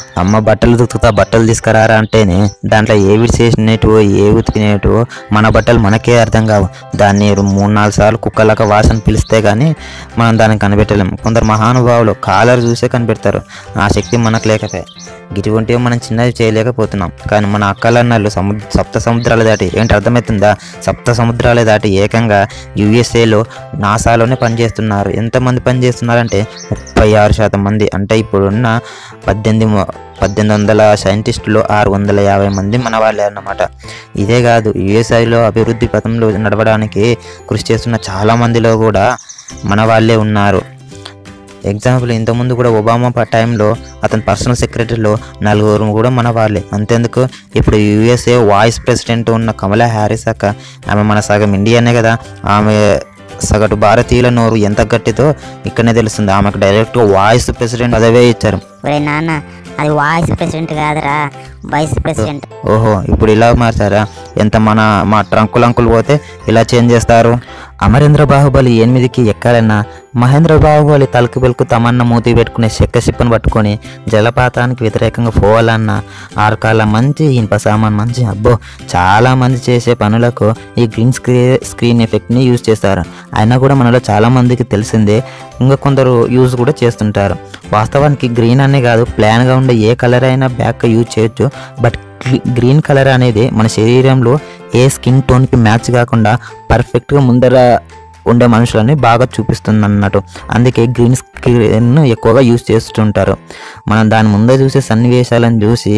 అమ్మ బట్టలు ఉతుకుతా బట్టలు తీసుకురారా అంటేనే దాంట్లో ఏ విడిచేసినట్టు ఏ ఉతికినట్టు మన బట్టలు మనకే అర్థం కావు దాన్ని మూడు నాలుగు సార్లు కుక్కలక వాసన పిలిస్తే కానీ మనం దాన్ని కనిపెట్టలేము కొందరు మహానుభావులు కాలర్ చూసే కనిపెడతారు ఆ శక్తి మనకు లేకపోతే ఇటువంటివి మనం చిన్నవి చేయలేకపోతున్నాం కానీ మన అక్కలన్నలు సముద్ర సప్త సముద్రాలు దాటి ఏంటి అర్థమవుతుందా సప్త సముద్రాలు దాటి ఏకంగా యుఎస్ఏలో నాసాలోనే పనిచేస్తున్నారు ఎంతమంది పనిచేస్తున్నారంటే ముప్పై ఆరు శాతం మంది అంటే ఇప్పుడున్న పద్దెనిమిది మ- పద్దెనిమిది వందల సైంటిస్టులు ఆరు వందల యాభై మంది మన వాళ్ళే అన్నమాట ఇదే కాదు యుఎస్ఐలో అభివృద్ధి పథంలో నడవడానికి కృషి చేస్తున్న చాలా మందిలో కూడా మన వాళ్ళే ఉన్నారు ఎగ్జాంపుల్ ఇంతకుముందు కూడా ఒబామా ప- టైంలో అతని పర్సనల్ సెక్రటరీలో నలుగురు కూడా మన వాళ్ళే అంతేందుకు ఇప్పుడు యుఎస్ఏ వాయిస్ ప్రెసిడెంట్ ఉన్న కమలా హ్యారిస్ అక్క ఆమె మన సగం ఇండియానే కదా ఆమె సగటు భారతీయుల నోరు ఎంత గట్టితో ఇక్కడనే తెలుస్తుంది ఆమెకు డైరెక్ట్గా వాయిస్ ప్రెసిడెంట్ పదవే ఇచ్చారు ఒరే నాన్న అది వాయిస్ ప్రెసిడెంట్ కాదురా వైస్ ప్రెసిడెంట్ ఓహో ఇప్పుడు ఇలా మార్చారా ఎంత మన మా ట్రంకులు అంకులు పోతే ఇలా చేంజ్ చేస్తారు అమరేంద్ర బాహుబలి ఎనిమిదికి ఎక్కాలన్నా మహేంద్ర బాహుబలి తలుకు బెలుకు తమన్న మూతి పెట్టుకునే చెక్క సిప్పను పట్టుకొని జలపాతానికి వ్యతిరేకంగా పోవాలన్నా ఆరకాల మంచి ఇనుప సామాన్ మంచి అబ్బో చాలా మంది చేసే పనులకు ఈ గ్రీన్ స్క్రీ స్క్రీన్ ఎఫెక్ట్ని యూజ్ చేస్తారు అయినా కూడా మనలో చాలా మందికి తెలిసిందే ఇంకా కొందరు యూజ్ కూడా చేస్తుంటారు వాస్తవానికి గ్రీన్ అనే కాదు ప్లాన్గా ఉండే ఏ కలర్ అయినా బ్యాక్ యూజ్ చేయొచ్చు బట్ గ్రీ- గ్రీన్ కలర్ అనేది మన శరీరంలో ఏ స్కిన్ టోన్కి మ్యాచ్ కాకుండా పర్ఫెక్ట్గా ముందర ఉండే మనుషులని బాగా చూపిస్తుంది అన్నట్టు అందుకే గ్రీన్ స్క్రీన్ ఎక్కువగా యూజ్ చేస్తుంటారు మనం దాని ముందే చూసే సన్నివేశాలను చూసి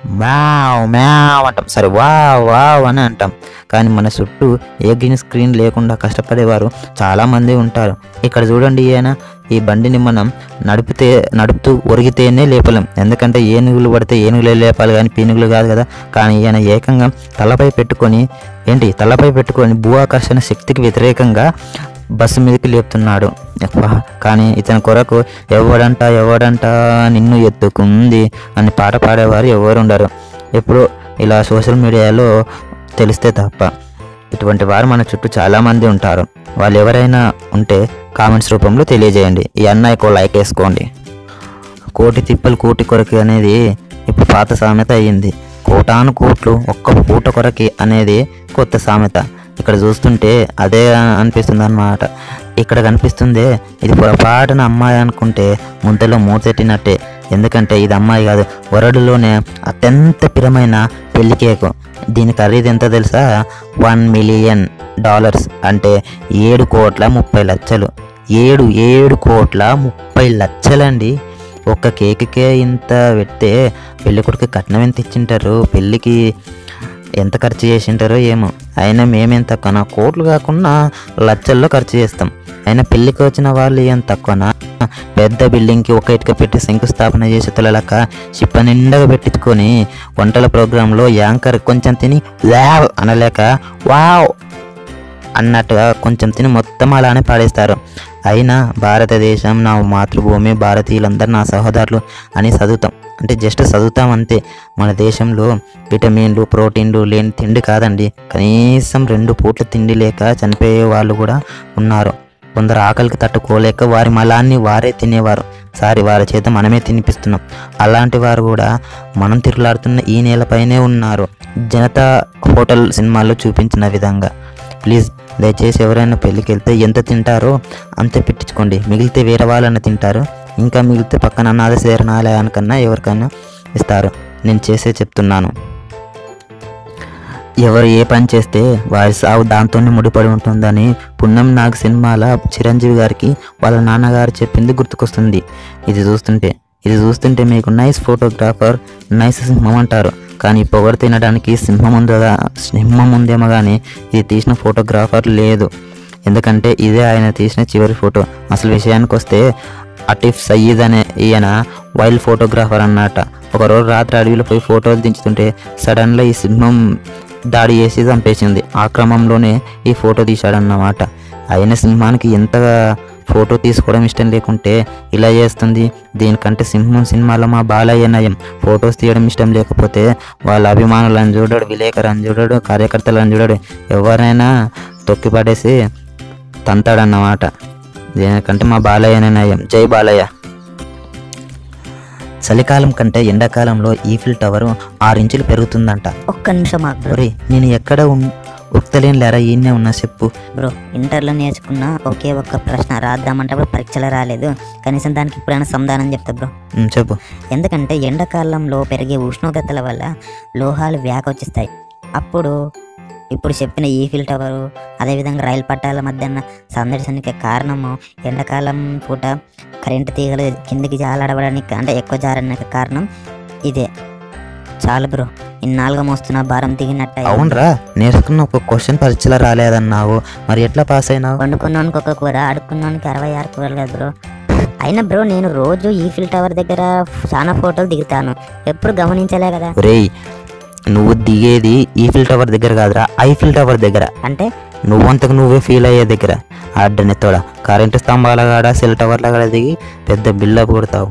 మ్యావ్ మ్యావ్ అంటాం సరే వావ్ వావ్ అని అంటాం కానీ మన చుట్టూ ఏ గ్రీన్ స్క్రీన్ లేకుండా కష్టపడేవారు చాలామంది ఉంటారు ఇక్కడ చూడండి ఈయన ఈ బండిని మనం నడిపితే నడుపుతూ ఒరిగితేనే లేపలేం ఎందుకంటే ఏనుగులు పడితే ఏనుగులే లేపాలి కానీ పీనుగులు కాదు కదా కానీ ఈయన ఏకంగా తలపై పెట్టుకొని ఏంటి తలపై పెట్టుకొని భూ ఆకర్షణ శక్తికి వ్యతిరేకంగా బస్సు మీదకి లేపుతున్నాడు అబ్బా, కానీ ఇతని కొరకు ఎవడంట ఎవడంట నిన్ను ఎత్తుకుంది అని పాట పాడేవారు ఎవరు ఉండరు ఎప్పుడు ఇలా సోషల్ మీడియాలో తెలిస్తే తప్ప ఇటువంటి వారు మన చుట్టూ చాలామంది ఉంటారు వాళ్ళు ఎవరైనా ఉంటే కామెంట్స్ రూపంలో తెలియజేయండి ఈ అన్నయ్యకు లైక్ వేసుకోండి కోటి తిప్పలు కోటి కొరకి అనేది ఇప్పుడు పాత సామెత అయ్యింది కోటాను కోట్లు ఒక్క పూట కొరకి అనేది కొత్త సామెత ఇక్కడ చూస్తుంటే అదే అనిపిస్తుంది అనమాట ఇక్కడ కనిపిస్తుందే ఇది పొరపాటున అమ్మాయి అనుకుంటే ముంతలో మూతెట్టినట్టే ఎందుకంటే ఇది అమ్మాయి కాదు వరడులోనే అత్యంత పిరమైన పెళ్లి కేకు దీని ఖరీదు ఎంత తెలుసా వన్ మిలియన్ డాలర్స్ అంటే ఏడు కోట్ల ముప్పై లక్షలు ఏడు ఏడు కోట్ల ముప్పై లక్షలండి ఒక్క కేకుకే ఇంత పెడితే పెళ్లి కొడుకు కట్నం ఎంత ఇచ్చింటారు పెళ్ళికి ఎంత ఖర్చు చేసింటారో ఏమో అయినా మేమేం తక్కువనా కోట్లు కాకుండా లక్షల్లో ఖర్చు చేస్తాం అయినా పెళ్ళికి వచ్చిన వాళ్ళు ఏం తక్కువనా పెద్ద బిల్డింగ్కి ఒక ఇటుక పెట్టి శంకుస్థాపన చేసే తొలలక చిప్ప నిండగా పెట్టించుకొని వంటల ప్రోగ్రాంలో యాంకర్ కొంచెం తిని వావ్ అనలేక వావ్ అన్నట్టుగా కొంచెం తిని మొత్తం అలానే పాడేస్తారు అయినా భారతదేశం నా మాతృభూమి భారతీయులందరూ నా సహోదరులు అని చదువుతాం అంటే జస్ట్ చదువుతాం అంతే మన దేశంలో విటమిన్లు ప్రోటీన్లు లేని తిండి కాదండి కనీసం రెండు పూట్ల తిండి లేక చనిపోయే వాళ్ళు కూడా ఉన్నారు కొందరు ఆకలికి తట్టుకోలేక వారి మలాన్ని వారే తినేవారు సారీ వారి చేత మనమే తినిపిస్తున్నాం అలాంటి వారు కూడా మనం తిరుగులాడుతున్న ఈ నేలపైనే ఉన్నారు జనతా హోటల్ సినిమాల్లో చూపించిన విధంగా ప్లీజ్ దయచేసి ఎవరైనా పెళ్ళికి వెళ్తే ఎంత తింటారో అంతే పెట్టించుకోండి మిగిలితే వేరే వాళ్ళని తింటారు ఇంకా మిగిలితే పక్కన అనాథ శరణాలయానికన్నా ఎవరికైనా ఇస్తారు నేను చేసే చెప్తున్నాను ఎవరు ఏ పని చేస్తే వారి సావు దాంతోనే ముడిపడి ఉంటుందని పుణ్యం నాగ్ సినిమాల చిరంజీవి గారికి వాళ్ళ నాన్నగారు చెప్పింది గుర్తుకొస్తుంది ఇది చూస్తుంటే ఇది చూస్తుంటే మీకు నైస్ ఫోటోగ్రాఫర్ నైస్ సింహం అంటారు కానీ పొగరు తినడానికి సింహం ఉందా సింహం ఉందేమో కానీ ఇది తీసిన ఫోటోగ్రాఫర్ లేదు ఎందుకంటే ఇదే ఆయన తీసిన చివరి ఫోటో అసలు విషయానికి వస్తే అటిఫ్ సయీద్ అనే ఈయన వైల్డ్ ఫోటోగ్రాఫర్ అన్నమాట ఒకరోజు రాత్రి అడవిలో పోయి ఫోటోలు దించుతుంటే సడన్గా ఈ సింహం దాడి చేసి చంపేసింది ఆ క్రమంలోనే ఈ ఫోటో తీశాడన్నమాట అయిన సింహానికి ఎంతగా ఫోటో తీసుకోవడం ఇష్టం లేకుంటే ఇలా చేస్తుంది దీనికంటే సింహం సినిమాలో మా బాలయ్య నయం ఫొటోస్ తీయడం ఇష్టం లేకపోతే వాళ్ళ అభిమానులను చూడడు విలేకరులను చూడడు కార్యకర్తలను చూడడు ఎవరైనా తొక్కి పడేసి తంతాడన్నమాట దీనికంటే మా బాలయ్యనే నయం జై బాలయ్య చలికాలం కంటే ఎండాకాలంలో ఈఫిల్ టవర్ ఆరు ఇంచులు పెరుగుతుందంట ఒక్క నిమిషం మాకు బ్రో ఒరే నేను ఎక్కడ ఉన్- ఉక్తలేని లేరా ఈయనే ఉన్నా చెప్పు బ్రో ఇంటర్లో నేర్చుకున్న ఒకే ఒక్క ప్రశ్న రాద్దామంటే అప్పుడు పరీక్షలు రాలేదు కనీసం దానికి ఇప్పుడైనా సమాధానం చెప్తా బ్రో ఉమ్, చెప్పు ఎందుకంటే ఎండాకాలంలో పెరిగే ఉష్ణోగ్రతల వల్ల లోహాలు వ్యాకొచ్చిస్తాయి అప్పుడు ఇప్పుడు చెప్పిన ఈఫిల్ టవరు అదేవిధంగా రైలు పట్టాల మధ్యన సందర్శనకి కారణము ఎండాకాలం పూట కరెంటు తీగలు కిందికి జాలాడడానికి అంటే ఎక్కువ జారడానికి కారణం ఇదే చాలు బ్రో ఇన్నాళ్ళుగా మోస్తున్న భారం దిగినట్టు అవునరా నేర్చుకున్న ఒక క్వశ్చన్ పరీక్షలో రాలేదన్నావు మరి ఎట్లా పాస్ అయినావు వండుకున్నానికి ఒక కూర ఆడుకున్నానికి అరవై ఆరు కూరలు కదా బ్రో అయినా బ్రో నేను రోజు ఈఫిల్ టవర్ దగ్గర చాలా ఫోటోలు దిగుతాను ఎప్పుడు గమనించలే కదా ఒరేయ్ నువ్వు దిగేది ఈఫిల్ టవర్ దగ్గర కాదురా ఐఫిల్ టవర్ దగ్గర అంటే నువ్వంతకు నువ్వే ఫీల్ అయ్యే దగ్గర ఆడ్డనెత్తోడ కరెంటు స్తంభాల కాడ సెల్ టవర్ల కాడ దిగి పెద్ద బిల్డప్ కొడతావు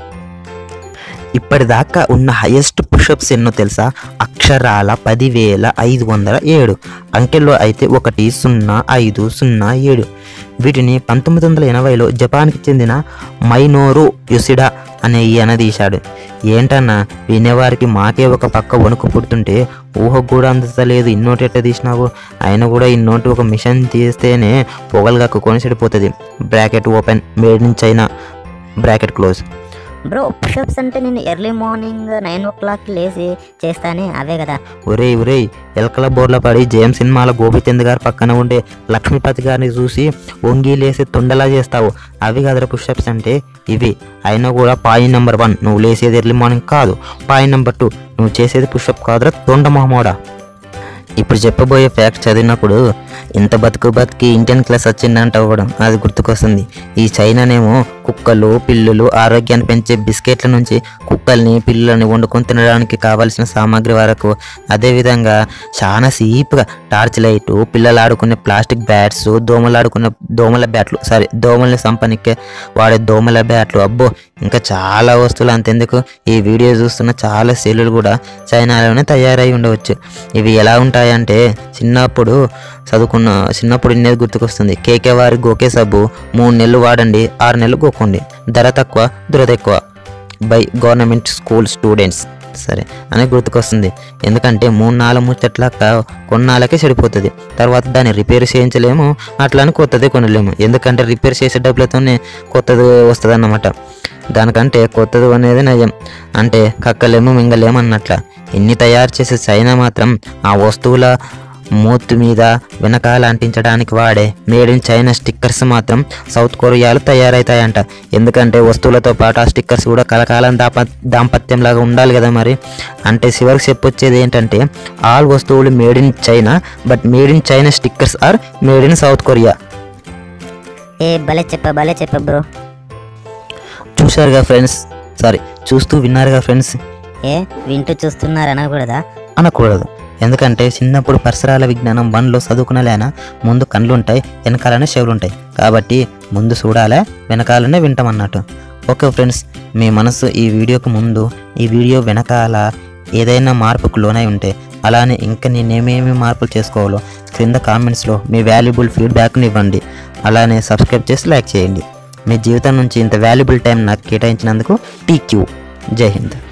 ఇప్పటిదాకా ఉన్న హైయెస్ట్ పుషప్స్ ఎన్నో తెలుసా అక్షరాల పదివేల ఐదు వందల ఏడు అంకెల్లో అయితే ఒకటి సున్నా ఐదు సున్నా ఏడు వీటిని పంతొమ్మిది వందల ఎనభైలో జపాన్కి చెందిన మైనోరు యుసిడా అనే ఈయన తీశాడు ఏంటన్నా వినేవారికి మాకే ఒక పక్క వణుకు పుడుతుంటే ఊహకు కూడా అందలేదు ఇన్నోటి ఎట్ట తీసినావు ఆయన కూడా ఇన్నోటి ఒక మిషన్ తీస్తేనే పొగలుగా కొని చెడిపోతుంది bracket open made in China bracket close bro pushups అంటే నేను early morning nine o'clock లేచి చేస్తానే అవే కదా ఒరేయ్ ఒరేయ్ ఎలకల బోర్ల పడి జేమ్ సినిమాల గోపిచంద్ గారు పక్కన ఉండే లక్ష్మీపతి గారిని చూసి వంగి లేసి తొండలా చేస్తావు అవి కదరా పుషప్స్ అంటే ఇవి అయినా కూడా పాయింట్ నెంబర్ వన్ నువ్వు లేసేది ఎర్లీ మార్నింగ్ కాదు పాయింట్ నెంబర్ టూ నువ్వు చేసేది పుషప్ కాదురా తొండ మొహమోడా ఇప్పుడు చెప్పబోయే ఫ్యాక్ట్ చదివినప్పుడు ఇంత బతుకు బతికి ఇండియన్ క్లాస్ వచ్చిందంట అవ్వడం అది గుర్తుకొస్తుంది ఈ చైనానేమో కుక్కలు పిల్లులు ఆరోగ్యాన్ని పెంచే బిస్కెట్ల నుంచి కుక్కల్ని పిల్లులని వండుకొని తినడానికి కావాల్సిన సామాగ్రి వరకు అదేవిధంగా చాలా సీప్గా టార్చ్ లైటు పిల్లలు ఆడుకునే ప్లాస్టిక్ బ్యాట్స్ దోమలు ఆడుకునే దోమల బ్యాట్లు సారీ దోమల్ని సంపనికే వాడే దోమల బ్యాట్లు అబ్బో ఇంకా చాలా వస్తువులు అంతెందుకు ఈ వీడియో చూస్తున్న చాలా సెల్లులు కూడా చైనాలోనే తయారై ఉండవచ్చు ఇవి ఎలా ఉంటాయంటే చిన్నప్పుడు చదువుకున్న చిన్నప్పుడు ఇన్నేది గుర్తుకొస్తుంది కేకే వారి గోకే సబ్బు మూడు నెలలు వాడండి ఆరు నెలలు గోకండి ధర తక్కువ దురద ఎక్కువ బై గవర్నమెంట్ స్కూల్ స్టూడెంట్స్ సరే అని గుర్తుకొస్తుంది ఎందుకంటే మూడు నాలుగు ముచ్చట్లాక కొన్నాళ్ళకే చెడిపోతుంది తర్వాత దాన్ని రిపేర్ చేయించలేము అట్లానే కొత్తది కొనలేము ఎందుకంటే రిపేర్ చేసే డబ్బులతోనే కొత్తది వస్తుంది అన్నమాట దానికంటే కొత్తది అనేది నయం అంటే కక్కలేము మింగలేము అన్నట్ల ఇన్ని తయారు చేసే చైనా మాత్రం ఆ వస్తువుల మూతు మీద వెనకాల అంటించడానికి వాడే మేడ్ ఇన్ చైనా స్టిక్కర్స్ మాత్రం సౌత్ కొరియాలో తయారవుతాయంట ఎందుకంటే వస్తువులతో పాటు ఆ స్టిక్కర్స్ కూడా కలకాలం దాప దాంపత్యంలాగా ఉండాలి కదా మరి అంటే చివరికి చెప్పొచ్చేది ఏంటంటే ఆల్ వస్తువులు made in China but made in China stickers are made in South Korea ఏ భలే చెప్ప భలే చెప్ప బ్రో చూశారుగా ఫ్రెండ్స్ సారీ చూస్తూ విన్నారుగా ఫ్రెండ్స్ ఏ వింటూ చూస్తున్నారు అనకూడదా అనకూడదు ఎందుకంటే చిన్నప్పుడు పరిసరాల విజ్ఞానం వన్లో చదువుకునలేనా ముందు కళ్ళు ఉంటాయి వెనకాలనే చెవులు ఉంటాయి కాబట్టి ముందు చూడాలే వెనకాలనే వింటాం అన్నట్టు ఓకే ఫ్రెండ్స్ మీ మనసు ఈ వీడియోకు ముందు ఈ వీడియో వెనకాల ఏదైనా మార్పుకు లోనై ఉంటే అలానే ఇంకా నేనేమేమి మార్పులు చేసుకోవాలో క్రింద కామెంట్స్లో మీ వాల్యుబుల్ ఫీడ్బ్యాక్ని ఇవ్వండి అలానే సబ్స్క్రైబ్ చేసి లైక్ చేయండి మీ జీవితం నుంచి ఇంత వాల్యుబుల్ టైం నాకు కేటాయించినందుకు టీక్యూ జై హింద్